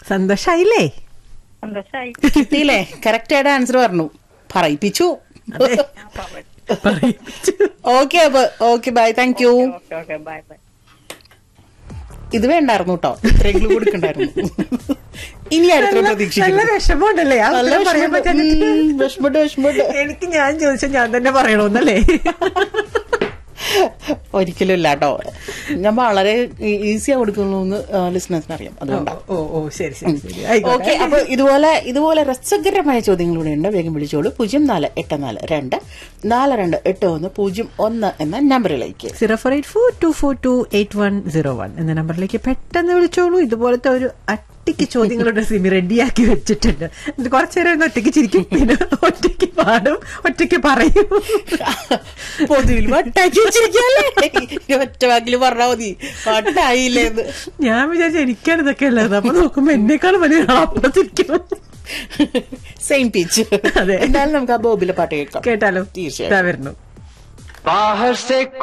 സന്തോഷായില്ലേ സന്തോഷായി കിട്ടിയില്ലേ കറക്റ്റ് ആയിട്ട് ആൻസർ പറഞ്ഞു പറയിപ്പിച്ചു അതെ. പറയിപ്പിച്ചു. ഓക്കെ അപ്പൊ okay bye thank you okay okay bye bye ഇത് വേണ്ടായിരുന്നു കേട്ടോ ഇത്രയെങ്കിലും കൊടുക്കണ്ടായിരുന്നു ഇനി അടുത്ത നല്ല- നല്ല പ്രതീക്ഷിക്കുന്നു വിഷമമുണ്ടല്ലേ ആ നല്ല ഉത്തരം പറയാൻ വിഷമമുണ്ട്. പറ്റാഞ്ഞിട്ട്. ഉം, വിഷമമുണ്ട് വിഷമമുണ്ട് എനിക്ക് ഞാൻ ചോദിച്ച ഞാൻ തന്നെ പറയണമെന്നല്ലേ ഒരിക്കലും ഇല്ല കേട്ടോ ഞാൻ വളരെ ഈസിയാ കൊടുക്കുന്നു എന്ന് ലിസ്ണേഴ്സിന് അറിയാം അതുകൊണ്ടാണ് ഓ ഓ ശരി ശരി ശരി ഓക്കെ ആയിക്കോട്ടെ അപ്പൊ ഇതുപോലെ ഇതുപോലെ രസകരമായ ചോദ്യങ്ങളിലൂടെ ഉണ്ട് വേഗം വിളിച്ചോളൂ പൂജ്യം നാല് എട്ട് നാല് രണ്ട് നാല് രണ്ട് എട്ട് ഒന്ന് പൂജ്യം ഒന്ന് എന്ന നമ്പറിലേക്ക് zero four eight four two four two eight one zero one എന്ന നമ്പറിലേക്ക് പെട്ടെന്ന് വിളിച്ചോളൂ ഇതുപോലത്തെ ഒരു അട്ടിക്ക് ചോദ്യങ്ങളുടെ സിമി റെഡിയാക്കി വെച്ചിട്ടുണ്ട് എന്നിട്ട് കുറച്ചു നേരം ഒന്ന് ഒറ്റയ്ക്ക് ചിരിക്കും പിന്നെ ഒറ്റയ്ക്ക് പാടും ഒറ്റയ്ക്ക് പറയും പൊതുവിൽ വട്ടാക്കി വെച്ചിരിക്കല്ലേ ഒറ്റ വാക്കിൽ പറഞ്ഞാ മതി വട്ടായില്ലേ എന്ന് ഞാൻ വിചാരിച്ച എനിക്കാണ് ഇതൊക്കെ ഉള്ളത് അപ്പൊ നോക്കുമ്പോ എന്നെക്കാളും വലിയ അപ്പുറത്തിരിക്കും സെയിം പിച്ച് അതെ. എന്തായാലും നമുക്ക് ആ ബോബിലെ പാട്ട് കേൾക്കാം കേട്ടാലോ തീർച്ചയായും. ഇതാ വരുന്നു बाहर से